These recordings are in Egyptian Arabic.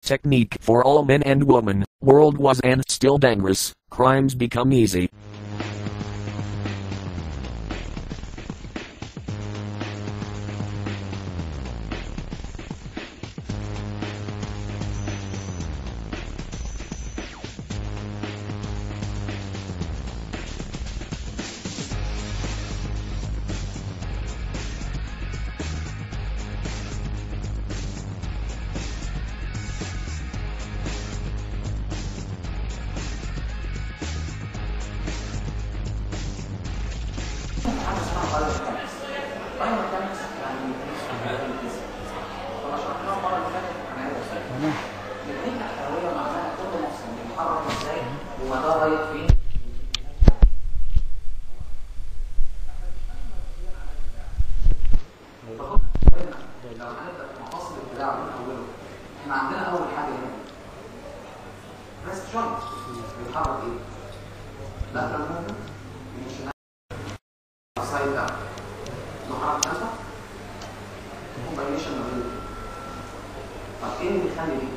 Technique for all men and women, world was and still dangerous, crimes become easy. احنا عندنا اول حاجه هنا ريست جوينت بيتحرك ايه؟ lateral movement من شمال سايد داون نحرك ثالثه كومباينيشن ما بين طب ايه اللي بيخلي دي؟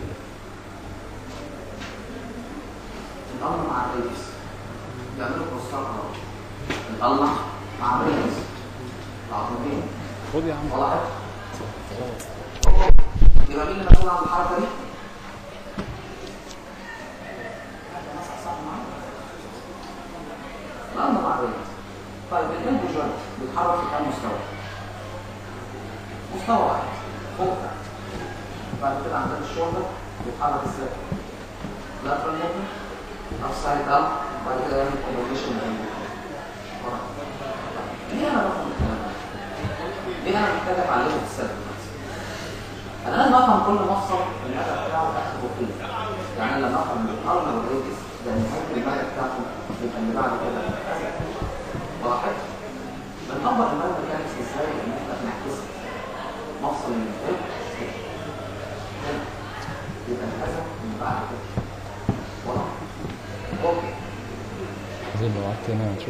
الامر مع الريس بيعملوا بوستر اهو نطلع مع الريس العظمتين خد يا عم واحد يبقى مين اللي مسؤول عن الحركه دي؟ الأمر مع الريس طيب الهند جوينت بيتحرك في كام مستوى؟ مستوى واحد فوق تحت بعد كده عندنا الشولدر بيتحرك ازاي؟ lateral movement upside down بعد كده يعمل combination بين ليه انا بفهم الكلام ده؟ ليه انا محتاج اتعلمه في السنه انا لازم افهم كل مفصل المدى بتاعه اخره فين يعني أنا لما افهم الارنب والريدس ده نهايه المدى بتاعته يبقى اللي بعد كده واحد بنطبق المدى ميكانكس ازاي ان احنا بنعكس مفصل من الفيلم هنا يبقى كذا من بعد كده واضح اوكي زي لو قعدت هنا هتشوف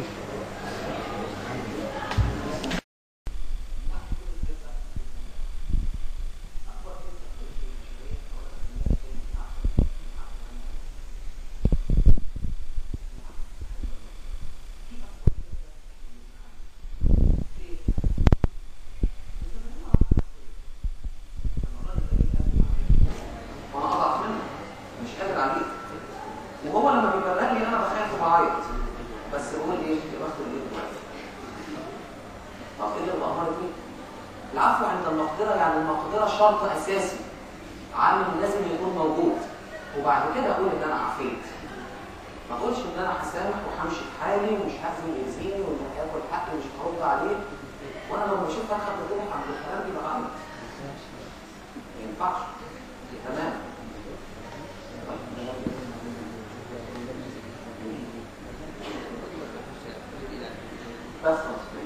وانا اضعف منه مش قادر عليه وهو لما بيبرق لي انا بخاف وبعيط بس بقول ايه باخد الايد دلوقتي طب ايه اللي بأمر فيه؟ العفو عند المقدره يعني المقدره شرط اساسي عامل لازم يكون موجود وبعد كده اقول ان انا عفيت ما اقولش ان انا هسامح وهمشي في حالي ومش هاذي يأذيني وان هياكل حقي ومش هرد عليه وانا لما بشوف فرخه بتذبح عند الكلام دي بعيط ما ينفعش تمام بس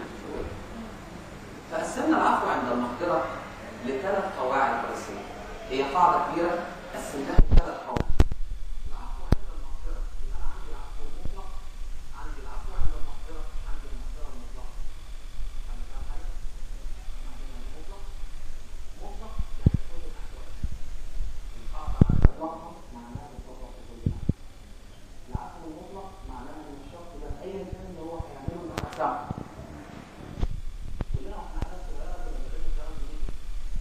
فقسمنا العفو عند المقدرة لثلاث قواعد رئيسية هي قاعدة كبيرة قسمناها لثلاث قواعد العفو عند المقدرة يبقى أنا عندي العفو المطلق عندي العفو عند المقدرة عندي المقدرة المطلقة عندي كام حاجة؟ عندنا المطلق مطلق يعني كل الأحوال القاعدة على المطلق معناها مطلق في كل الأحوال العفو المطلق معناها ان الشخص ده ايا كان اللي هو هيعمله انت هتساعده كلنا واحنا عيال صغيره كنا بنقول الكلام ده ليه؟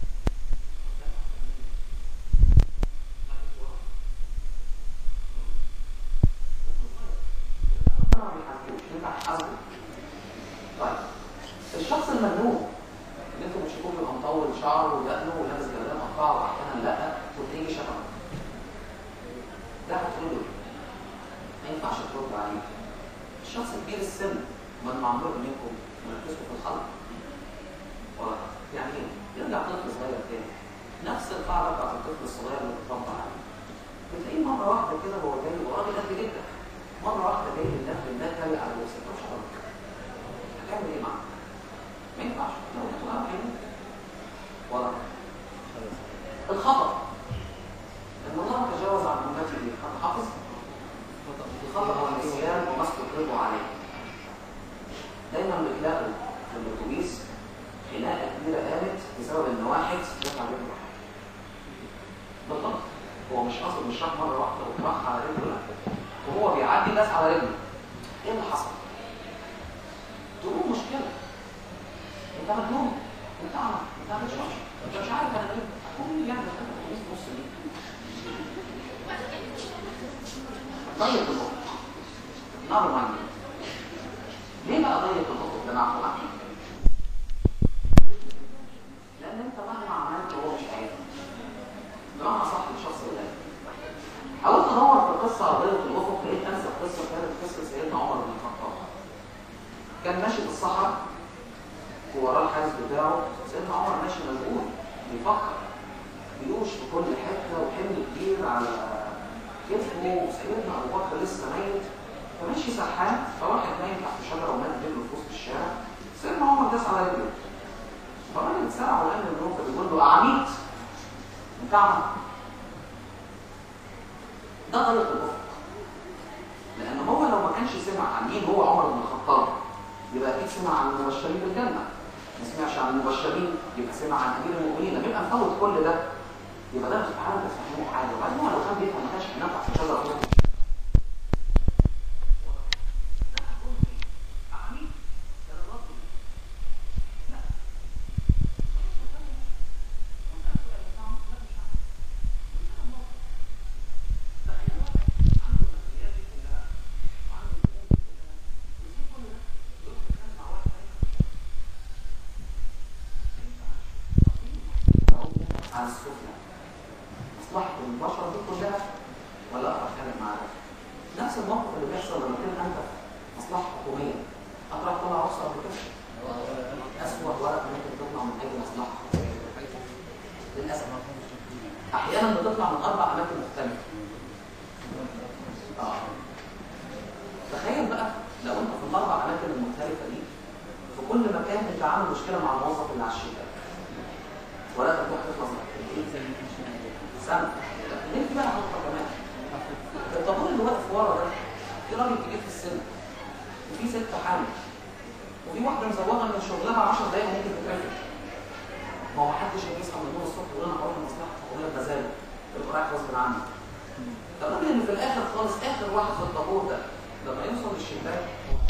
ما بيحاسبوش انت هتحاسبه طيب الشخص المجنون اللي انتوا بتشوفوه بيبقى مطول شعره ودقنه ولابس جلابيه مقطعه واحيانا لا وتلاقيه شبهه ده هتقول له ايه؟ ما ينفعش ترد عليه الشخص كبير السن من معمول منكم مركزكم في الخلق ولا يعني ايه؟ يرجع طفل صغير تاني نفس القاعده بتاعت الطفل الصغير اللي بتطبق عليه بتلاقيه مره واحده كده وهو جاي وراجل قد جدا مره واحده جاي من داخل الناس جاي على الوسط شهر هتعمل ايه معاه؟ ما ينفعش لو انتوا معاهم هيموت ولا الخطأ ان الله تجاوز عن امتي دي حد حافظ الخطأ هو النسيان وما استقروا عليه دايما بتلاقوا في الاتوبيس خناقه كبيره قامت بسبب ان واحد دفع عليه واحد بالضبط هو مش قصد مش راح مره واحده وراح على رجله لا وهو بيعدي داس على رجله ايه اللي حصل؟ تقول مشكله انت مجنون انت اعمى انت مش عارف انت مش عارف انا مين هتقول مين يعني انت بتقول نص ليه ضيق الافق نار مانجا ليه بقى ضيق الافق ده نعرف عنه لان انت مهما عملت هو مش عارف بمعنى صح الشخص ده حاولت ادور في القصه على ضيق الافق لقيت انسب قصه كانت قصه سيدنا عمر بن الخطاب كان ماشي في الصحراء ووراه الحارس بتاعه سيدنا عمر ماشي مشغول بيفكر بيوش في كل حته وحمل كبير على كتفه وسيدنا ابو بكر لسه ميت فماشي سرحان فواحد نايم تحت شجره ومات رجله في وسط الشارع سيدنا عمر داس على رجله فالراجل اتسرع وقال له فبيقول له اعميت انت اعمى ده غلط الافق لان هو لو ما كانش سمع عن مين هو عمر بن الخطاب يبقى اكيد سمع عن المبشرين بالجنه ما سمعش عن المبشرين يبقى سمع عن امير المؤمنين لما يبقى مفوت كل ده يبقى ده مش بحاول تفهمه حاجه وبعدين هو لو كان بيفهم ما كانش هينفع في شجره فوق على السفلى مصلحة البشر دي كلها ولا أقرأ كلام معاك نفس الموقف اللي بيحصل لما تكون أنت في مصلحة حكومية أقرأ طلع رخصة قبل كده أسوأ ورقة ممكن تطلع من أي مصلحة للأسف أحيانا بتطلع من أربع أماكن مختلفة آه. تخيل بقى لو أنت في الأربع أماكن المختلفة دي في كل مكان أنت عامل مشكلة مع الموظف اللي على الشيكة ولا تروح تخلص سنة نمت بقى نقطة كمان الطابور اللي واقف ورا ده في راجل كبير في السن وفي ست حامل وفي واحدة مزوغة من شغلها 10 دقايق ممكن تترفد ما هو محدش هيصحى من النوم الصبح يقول انا هروح المصلحة الحكومية بمزاجه يبقى رايح غصب عنه ده الراجل اللي في الآخر خالص آخر واحد في الطابور ده لما يوصل للشباك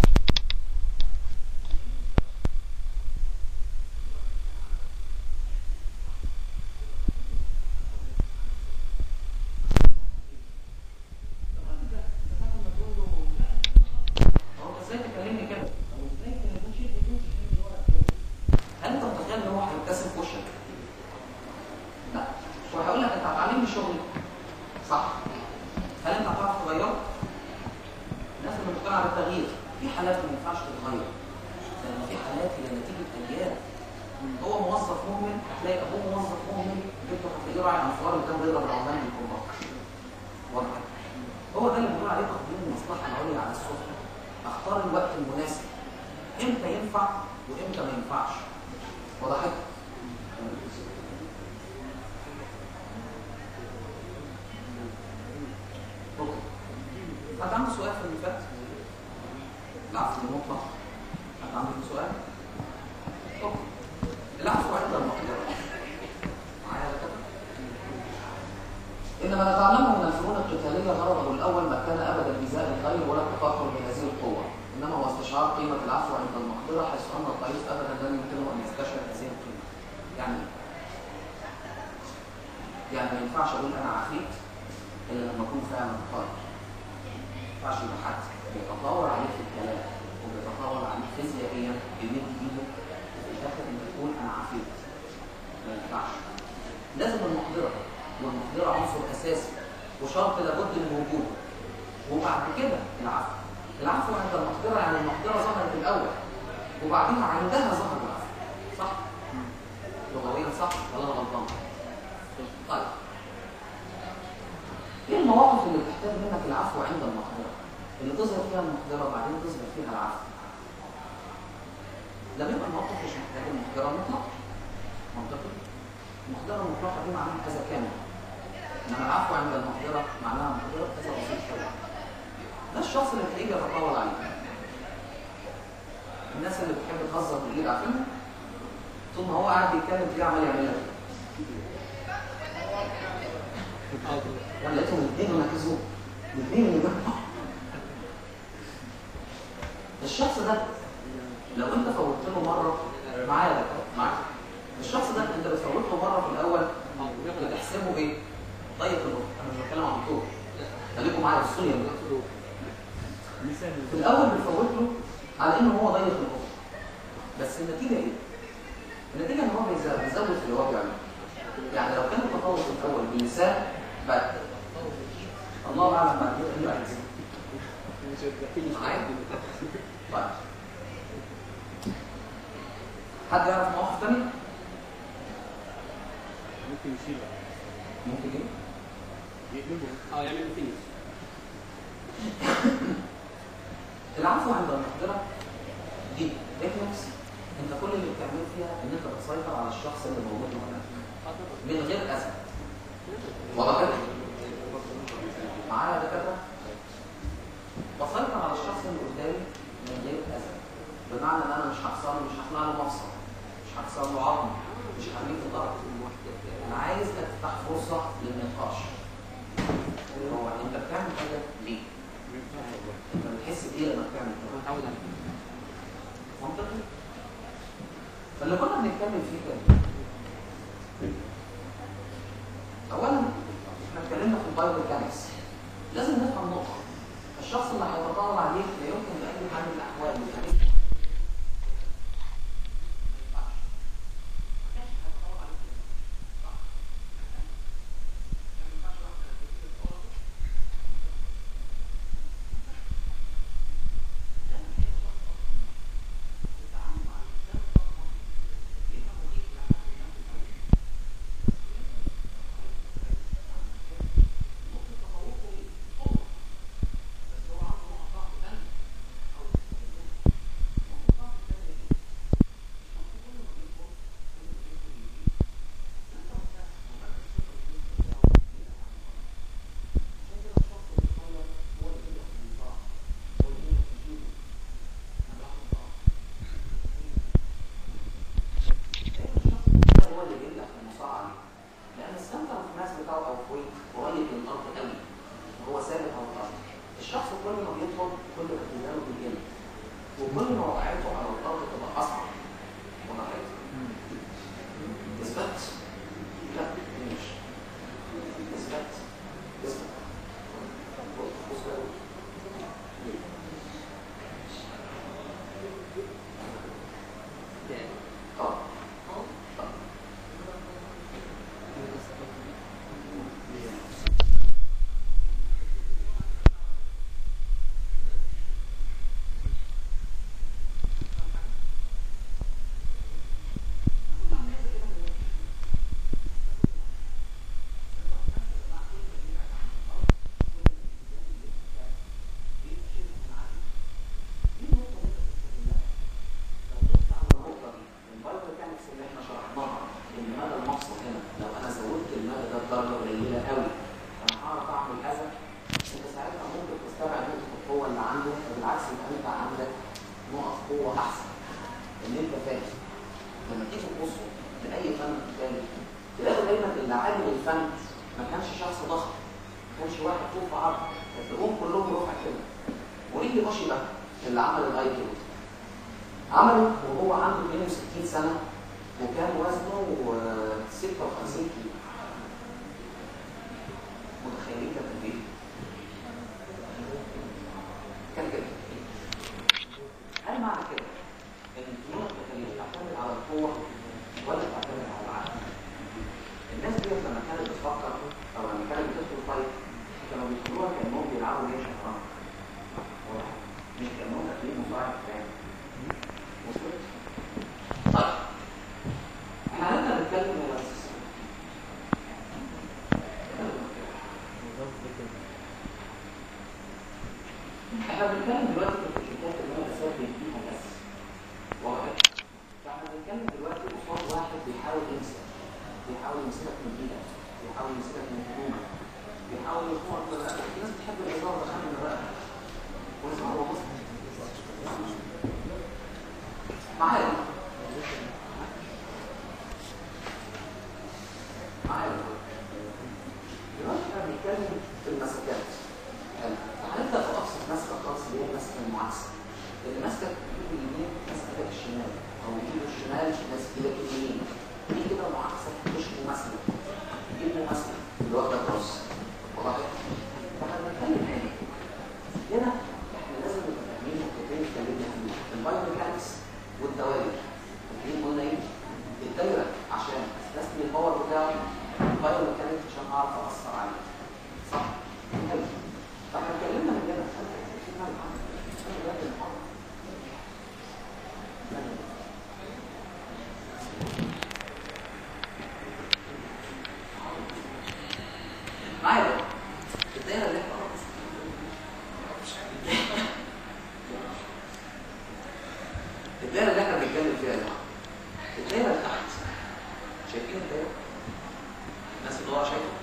هو انت ازاي تكلمني كده؟ هو ازاي تكلمني شيء بدون تكلمني ورا كده؟ هل انت متخيل ان هو هيبتسم في وشك؟ لا هو هيقول لك انت هتعلمني شغلي صح هل انت هتعرف تغيره؟ الناس اللي مقتنعه بالتغيير في حالات ما ينفعش تتغير لان في حالات هي نتيجه اجيال هو موظف مهمل هتلاقي ابوه موظف مهمل جده هتلاقيه راعي انفار اللي كان بيضرب العمال من الكبار واضح هو ده اللي بنقول عليه تقديم المصلحه العليا على السفلى اختار الوقت المناسب امتى ينفع وامتى ما ينفعش وضحت اوكي حد عنده سؤال في اللي فات العفو المطلق حد عنده سؤال اوكي العفو عند المقدره معايا كده إن ما نتعلمه من الفنون القتالية غرضه الأول ما كان أبدا إيذاء الغير ولا التفاخر بهذه القوة، إنما هو استشعار قيمة العفو عند المقدرة حيث أن الضعيف أبدا لن يمكنه أن يستشعر هذه القيمة. يعني إيه؟ يعني ما ينفعش أقول أنا عفيت إلا لما أكون فعلا قادر. ما ينفعش يبقى حد بيتطاول عليك في الكلام وبيتطاول عليك فيزيائيا بيمد إيده وفي الآخر أنت تقول أنا عفيت. ما ينفعش. لازم المقدرة والمقدرة عنصر أساسي وشرط لابد من وجوده وبعد كده العفو العفو عند المقدرة يعني المقدرة ظهرت الأول وبعدين عندها ظهر العفو صح؟ لغويا صح ولا أنا غلطان؟ طيب ايه المواقف اللي بتحتاج منك العفو عند المقدرة؟ اللي تظهر فيها المقدرة وبعدين تظهر فيها العفو لما يبقى الموقف مش محتاج المقدرة المطلقة منطقي؟ المقدرة المطلقة دي معناها كذا كامل انما العفو عند المقدرة معناها مقدرة كذا بسيط شوية ده الشخص اللي تلاقيه بيتطاول عليه الناس اللي بتحب تهزر بالايد عارفينها طول ما هو قاعد بيتكلم تلاقيه عمال يعمل لك مره في الاول بتحسبه ايه؟ طيب النقطه انا مش بتكلم عن الدكتور خليكم معايا في الصورة في الاول بنفوت له على انه هو ضيق النقطه بس النتيجه ايه؟ النتيجه ان هو بيزود بيزود في اللي هو بيعمله يعني لو كان التفاوض في الاول بلسان بعد الله اعلم بعد كده ايه بعد معايا؟ طيب حد يعرف مواقف تانية؟ ممكن يشيلها ممكن ايه؟ يقلبه اه يعمل فينيش العفو عند المقدرة دي ريفلكس انت كل اللي بتعمله فيها ان انت بتسيطر على الشخص اللي موجود معاك من غير اذى واضح كده؟ معايا يا دكاتره؟ بسيطر على الشخص اللي قدامي من غير اذى بمعنى ان انا مش هخسر مش هخلع له مفصل مش هكسر له عظم مش هرميه في الارض انا عايز افتح فرصه للنقاش هو انت بتعمل حاجه ليه؟ انت بتحس بايه لما بتعمل كده؟ متعود عليه منطقي فاللي كنا بنتكلم فيه كده اولا احنا اتكلمنا في البايوميكانكس لازم نفهم نقطه الشخص اللي هيتطاول عليك لا يمكن باي حال من الاحوال يخليك هو اللي بيبدأ في المصارعة دي لأن السنتر اوف ماس بتاعه أو بوينت قريب من الأرض قوي هو ثابت على الأرض الشخص كل ما بيطول كل ما اهتمامه بيقل وكل ما وقعته على الأرض تبقى أصعب وضحت اثبت لا مش اثبت اثبت بص بقى. اه النقطة دي البايوميكانكس اللي احنا شرحناها ان مدى المفصل هنا لو انا زودت المدى ده بدرجة قليلة قوي انا هعرف اعمل اذى انت ساعتها ممكن تستبعد نقطة القوة اللي عنده وبالعكس يبقى انت عندك نقط قوة احسن ان انت فاهم لما تيجي تبصوا لاي فن تاني تلاقوا دايما اللي عامل الفن ما كانش شخص ضخم ما كانش واحد طول في عرض تلاقوهم كلهم رفع كده وريلي باشي بقى اللي عمل الاي كده عمله وهو عنده 62 سنة وكان وزنه آه، 56 كيلو متخيلين كان قد ايه؟ كان كده هل معنى كده ان الفنون القتالية تعتمد على القوة ولا تعتمد على العقل؟ الناس دي لما كانت بتفكر او لما كانت بتدخل فايت كانوا بيدخلوها كانهم بيلعبوا جيش شطرنج واضح؟ مش كانهم داخلين مصارع تاني وصلت؟ طيب احنا هنبدا نتكلم يا ريس احنا بنتكلم دلوقتي في التكنيكات اللي انا بسافر فيها بس واضح؟ فاحنا بنتكلم دلوقتي قصاد واحد بيحاول يمسك بيحاول يمسكك من ايدك بيحاول يمسكك من هدومك بيحاول يخنقك من رقبتك في ناس بتحب الهزار ده من الرقبه والهزار هو مسلم معايا معايا دلوقتي احنا بنتكلم في المسكات حلو هنبدا في ابسط مسكه خالص اللي هي المسكه المعاكسه اللي ماسكه ايده اليمين ماسكه ايدك الشمال او ايده الشمال ماسك ايدك اليمين دي كده معاكسه مش الصورة شايفه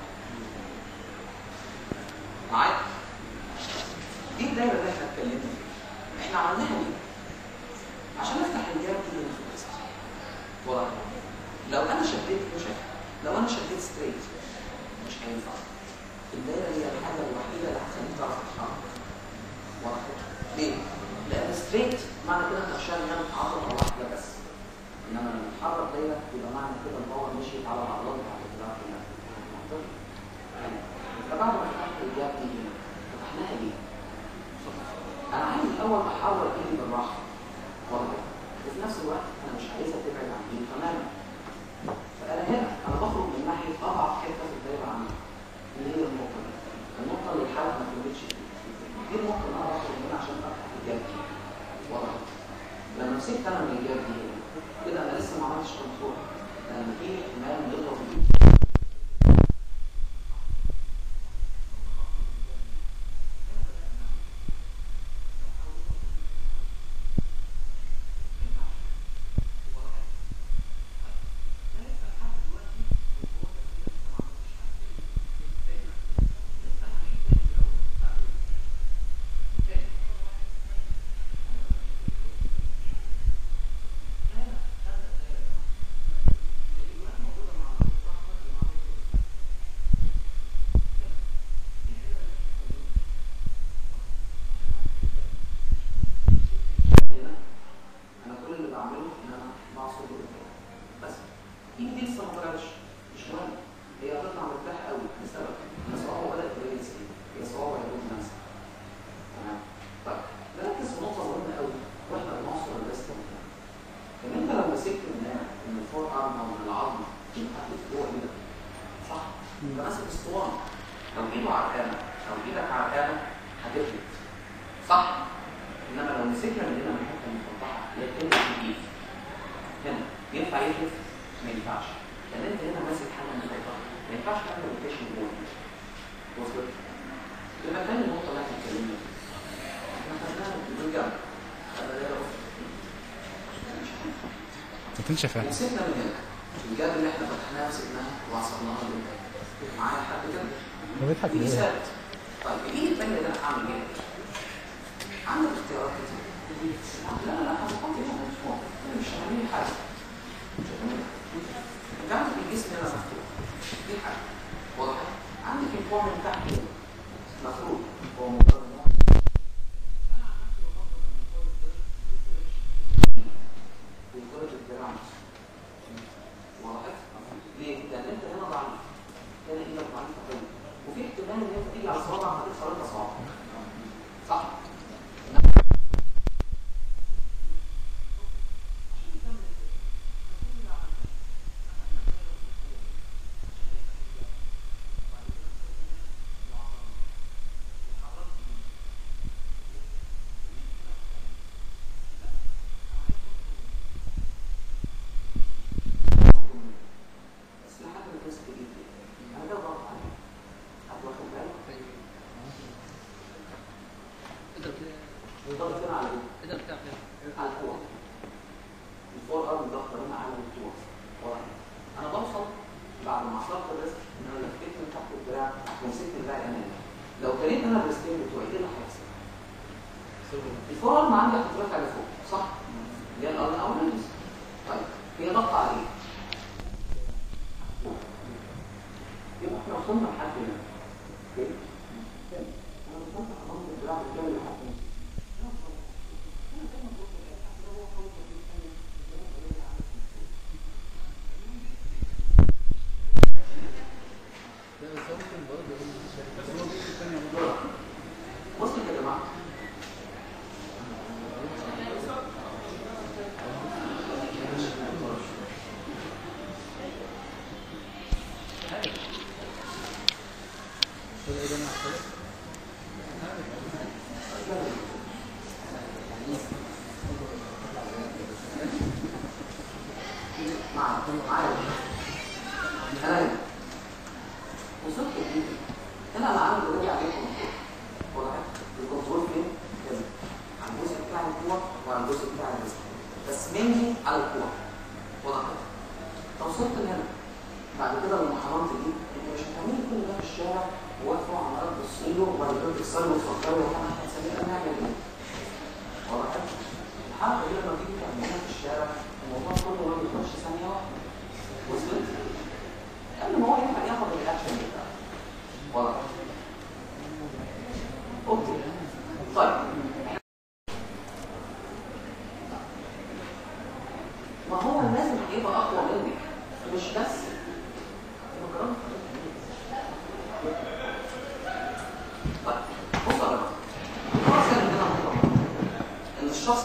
معايا دي الدايرة اللي احنا اتكلمنا فيها احنا عملناها ليه؟ عشان نفتح الجاب دي هنا في الريسك واضح لو انا شديت مش هينفع. لو انا شديت ستريت مش هينفع الدايرة هي الحاجة الوحيدة اللي هتخليك تعرف تتحرك واضح ليه؟ لأن ستريت معنى كده انك شغال عضلة واحدة بس انما لما تتحرك دايرة يبقى معنى كده الباور مشيت على العضلات بتاعت الدراع كلها منطقي؟ يعني فبعد ما فتحت الجاب دي هنا فتحناها ليه؟ انا عايز الاول احرك ايدي بالراحه واضح وفي نفس الوقت انا مش عايزها تبعد عن ايدي تماما فانا هنا انا بخرج من ناحيه اضعف حته في الدايره عندي اللي هي النقطه دي النقطه اللي الحلقه ما كملتش دي النقطه اللي انا بخرج منها عشان افتح الجاب دي واضح لما مسكت انا من الجاب دي هنا كده انا لسه ما عملتش كنترول لان في احتمال يضرب ايدي هنا انا كل اللي بعمله ان انا بعصر قدام بس ايدي لسه ما طلعتش مش مهم هي هتطلع مرتاحه قوي لسبب ان الصعوبه بدات تبين سنين هي صعوبه يكون نفسها تمام طيب نركز في نقطه مهمه قوي واحنا بنعصر الريست ان انت لو مسكت من هنا من الفور ارم او من العظم من تحت الفوق كده صح؟ انت ماسك اسطوانه لو ايده عرقانه او ايدك عرقانه هتفلت صح؟ انما لو مسكنا من هنا من الحته المفتحه اللي هي بتنزل في الايد هنا ينفع يحلف؟ ما ينفعش لان انت هنا ماسك حاجه مفتحه ما ينفعش تعمل روتيشن جوه وصلت؟ يبقى تاني النقطه اللي احنا اتكلمنا فيها احنا خدناها من جنب خدنا دايره ما تنشف يعني مسكنا من هنا الجاب اللي احنا فتحناها مسكناها وعصرناها لهنا معايا حد كده؟ هو بيضحك دي ليه؟ ثابت طيب الايد الثانيه ده انا هعمل ايه؟ عندك اختيارات كتير لا لا لا هحط هنا مش مهم مش هعمل حاجه مش هعمل حاجة. انت عندك الجسم هنا مفتوح دي حاجه واضح عندك الكوع من تحت هنا مفروض هو مجرد إن هو- أنا عن نفسي بفضل إن الكوع يتضرب ويتضرب الدراع نفسه. واضح؟ ليه؟ لأن أنت هنا ضعيف هنا إيدك ضعيفة قوي وفي احتمال إن أنت تيجي على صوابعك هتكسر أنت صوابعك صح؟ بس لحد ما تمسك الايد دي انا ده ضغط عليك هتواخد بالك الضغط هنا على ايه؟ على الكوع الفور ارم ضغط هنا على الكوع واضح انا بوصل بعد ما عصرت الريسك ان انا لفيت من تحت الدراع ومسكت الدراع الامامي لو كريت انا الريستين بتوعي ايه اللي هيحصل؟ الفور ارم عندي هتترفع لفوق صح؟ اللي هي الارم الاولاني طيب هي ضغط على ايه؟ يبقى احنا وصلنا لحد هنا اوكي؟ تاني. انا وصلت خلاص الدراع بالكامل لحد هنا وصلت يا جماعه معايا معايا انا هنا. وصلت لإيه؟ هنا انا عامل اوريدي عليه كنترول واضح الكنترول فين؟ هنا على الجزء بتاع الكوع وعلى الجزء بتاع الريست بس مني على الكوع واضح لو وصلت لهنا بعد كده لما حرمت دي انت مش الشارع وواقفه وعماله تبص له وبعد كده تكسره وتفكره واحنا هنسميه نعمل ايه؟ واضح؟ الحركه دي لما تيجي تعملها في الشارع الموضوع كله ما بيخش ثانيه واحده وصلت؟ قبل ما هو ينفع ياخد الرياكشن بتاعه واضح؟ اوكي طيب ما هو لازم يبقى اقوى مني مش بس يبقى كرامة. طيب بص يا جماعه خلاص كده عندنا نقطه مهمة. ان الشخص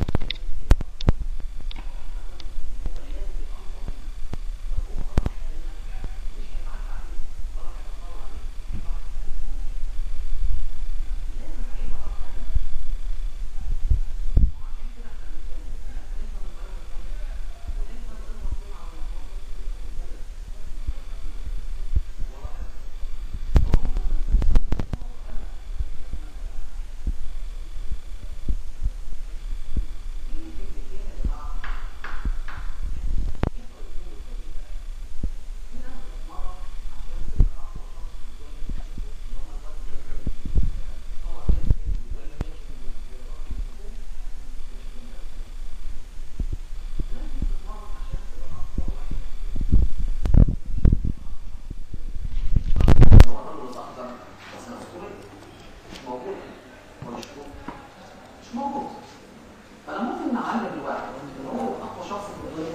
هو الراجل صاحب زمن بس الاسطوري مش موجود ولا مش موجود مش موجود فانا ممكن نعلم الواحد ان هو اقوى شخص في الدنيا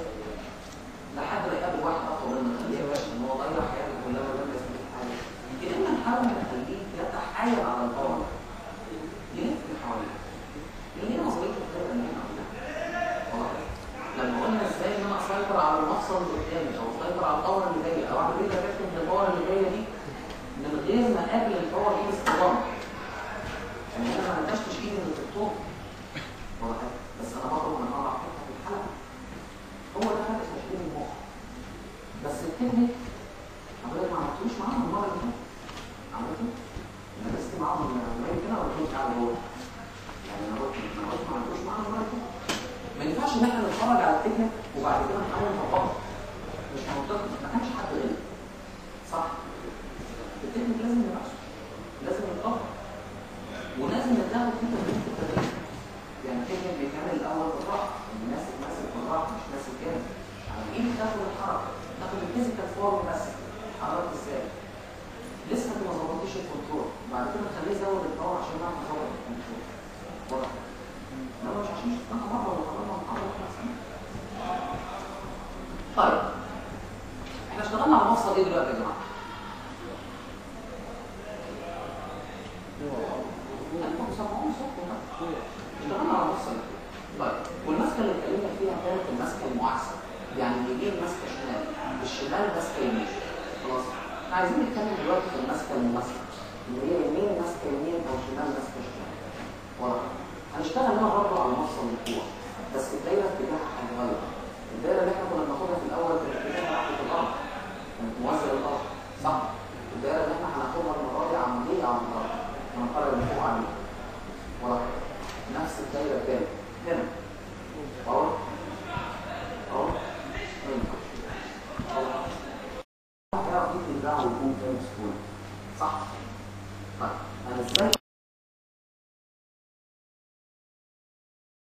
لحد ما يقابل واحد اقوى منه خليه يا باشا ان هو ضيع حياته كلها ولم يستفيد حاجه يا اما نحاول نخليه يتحايل على الباور يلف من حواليه لان هي نظريه الخير اللي احنا عملناها واضح؟ لما قلنا ازاي ان انا اسيطر على المفصل اللي قدامي او اسيطر على الباور اللي جايه او اعمل ايه تكتب من الباور اللي جايه دي من غير ما اقابل الباور دي باستمرار يعني انا ما نتشتش ايدي من الدكتور واضح؟ بس انا بخرج من اقع حته في الحلقه هو ده فرق تشغيل المخ بس التكنيك حضرتك ما عملتوش معاهم المره اللي فاتت عملته؟ انا لست معاهم المرايه كده ولا كنت قاعد جوه؟ يعني انا قلت انا قلت ما عملتوش معاهم المره اللي فاتت ما ينفعش ان احنا نتفرج على التكنيك وبعد كده نحاول نطبقها مش منطقي ما كانش حد غير صح التكنيك لازم يبقى لازم يتطبق ولازم نتاخد فيه تمرين في التدريب يعني التكنيك بيتعمل الاول بالراحه الناس ماسك بالراحه مش ماسك جامد على الايد تاخد الحركه تاخد الفيزيكال فورم بس حركت ازاي لسه انت ما ظبطتش الكنترول بعد كده نخليه يزود الباور عشان نعرف نظبط الكنترول واضح انما مش عشان شفناها مره ولا مرة محاضره واحنا سنه طيب احنا اشتغلنا على مفصل ايه دلوقتي يا جماعه؟ انتم سامعون صوتكم ده؟ اشتغلنا على مفصل ايه؟ طيب والمسكه اللي اتكلمنا فيها كانت المسكه المعاكسه يعني اليمين ماسكه شمال الشمال ماسكه يمين خلاص احنا عايزين نتكلم دلوقتي في المسكه المماثله اللي هي يمين ماسكه يمين او شمال ماسكه شمال واضح هنشتغل هنا برضه على مفصل الكوع بس الدايره اتجاهها هيتغير الدايره اللي احنا كنا بناخدها في الاول كانت اتجاهها ناحيه الارض كانت موازيه للارض صح